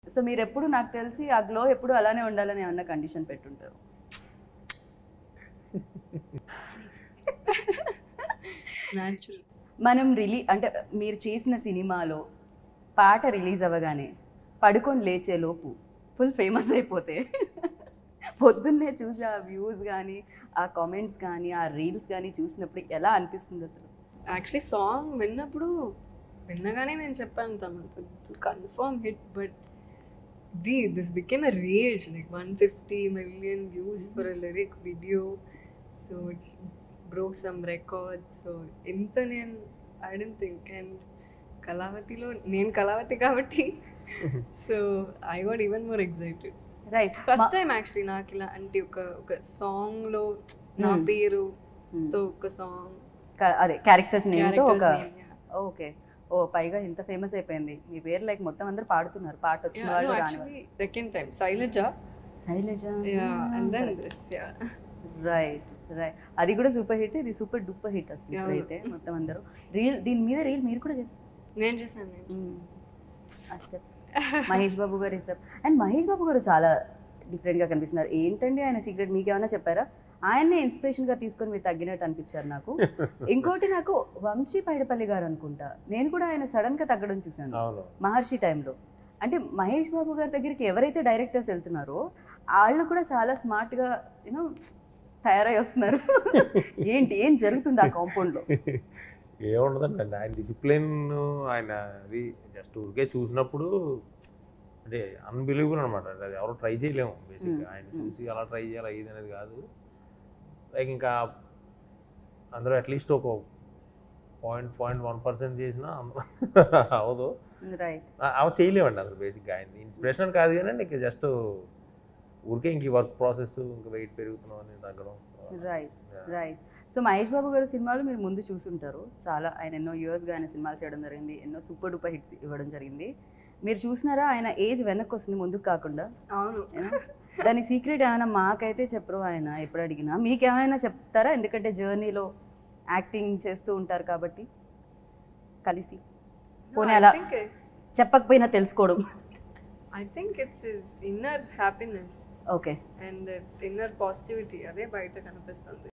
So మీరు ఎప్పుడు నాకు తెలిసి ఆ గ్లో ఎప్పుడు అలానే ఉండాలని ఏమన్నా కండిషన్ పెట్టుంటారు న్యాచురల్ మనం రిలీ అంటే మీరు చేసిన సినిమాలో పాట రిలీజ్ అవ్వగానే పడుకొని లేచే లోపు ఫుల్ ఫేమస్ అయిపోతే పొద్దున్నే చూసి ఆ వ్యూస్ కానీ ఆ కామెంట్స్ కానీ ఆ రీల్స్ కానీ చూసినప్పుడు ఎలా అనిపిస్తుంది అసలు యాక్చువల్లీ సాంగ్ విన్నప్పుడు విన్నగానే నేను చెప్పాను తమతో confirm hit but the this became a rage like one fifty million views for a lyric video so broke some record so ఎంత నేను ఐ డెంట్ థింక్ అండ్ కళావతిలో నేను కళావతి కాబట్టి so I was even more excited right first time actually నాకు ఇలా అంటే ఒక ఒక సాంగ్లో నా Hmm. పేరుతో ఒక సాంగ్ అదే క్యారెక్టర్స్ నేమ్తో ఒక క్యారెక్టర్స్ నేమ్ ఓకే ఓ పైగా ఇంత ఫేమస్ అయిపోయింది మీ పేరు లైక్ మొత్తం అందరూ పాడుతున్నారు పాట వచ్చిన వాళ్ళు రాని వాళ్ళు actually second time Shailaja Shailaja and then this ya right right అది కూడా సూపర్ హిట్ ఇది సూపర్ డూపర్ హిట్ అసలు Yeah. ఇప్పుడైతే మొత్తం అందరూ రీల్ దీని మీద రీల్ మీరు కూడా చేశారు నేను చేశాను నేను చేశాను. ఆ స్టెప్ మహేష్ బాబు గారి స్టెప్ అండ్ మహేష్ బాబు గారు చాలా డిఫరెంట్గా కనిపిస్తున్నారు ఏంటండి ఆయన సీక్రెట్ మీకు ఏమైనా చెప్పారా ఆయన్నే ఇన్స్పిరేషన్గా తీసుకొని మీరు తగ్గినట్టు అనిపించారు నాకు ఇంకోటి నాకు వంశీ పైడపల్లి గారు అనుకుంటా నేను కూడా ఆయన సడన్గా తగ్గడం చూశాను అవును మహర్షి టైంలో అంటే మహేష్ బాబు గారి దగ్గరికి ఎవరైతే డైరెక్టర్స్ వెళ్తున్నారో వాళ్ళు కూడా చాలా స్మార్ట్గా యూనో తయారై వస్తున్నారు ఏంటి ఏం జరుగుతుంది ఆ కాంపౌండ్లో ఏముండదండి ఆయన డిసిప్లిన్ ఆయన అది జస్ట్ ఊరికే చూసినప్పుడు అంటే అన్బిలీవబుల్ అనమాట అది ఎవరు ట్రై చేయలేము బేసిక్గా Mm, ఆయన mm. చూసి అలా ట్రై చేయాలి ఇది అనేది కాదు లైక్ ఇంకా అందరూ అట్లీస్ట్ ఒక పాయింట్ పాయింట్ వన్ పర్సెంట్ చేసినా అందరూ అవదు రైట్ ఆ- అవి చేయలేమండి అసలు బేసిక్గా ఆయన ఇన్స్పిరేషన్ కాదు కానీ ఇంక జస్ట్ ఊరికే ఇంక వర్క్ ప్రాసెస్ ఇంకా వెయిట్ పెరుగుతున్నాం అని తగ్గడం right right so Mahesh Babu గారి సినిమాలు మీరు ముందు చూసుంటారు చాలా ఆయన ఎన్నో ఇయర్స్గా ఆయన సినిమాలు చేయడం జరిగింది ఎన్నో సూపర్ డూపర్ హిట్స్ ఇవ్వడం జరిగింది మీరు చూసినారా ఆయన ఏజ్ వెనక్కి వస్తుంది ముందుకు కాకుండా అవును you know? దాని సీక్రెట్ ఏమైనా మాకైతే చెప్పరు ఆయన ఎప్పుడు అడిగినా మీకేమైనా చెప్తారా ఎందుకంటే జర్నీలో యాక్టింగ్ చేస్తూ ఉంటారు కాబట్టి కలిసి పోనీ అలా చెప్పకపోయినా తెలుసుకోవడం I think it's is inner happiness okay and inner positivity అదే బయట కనిపిస్తుంది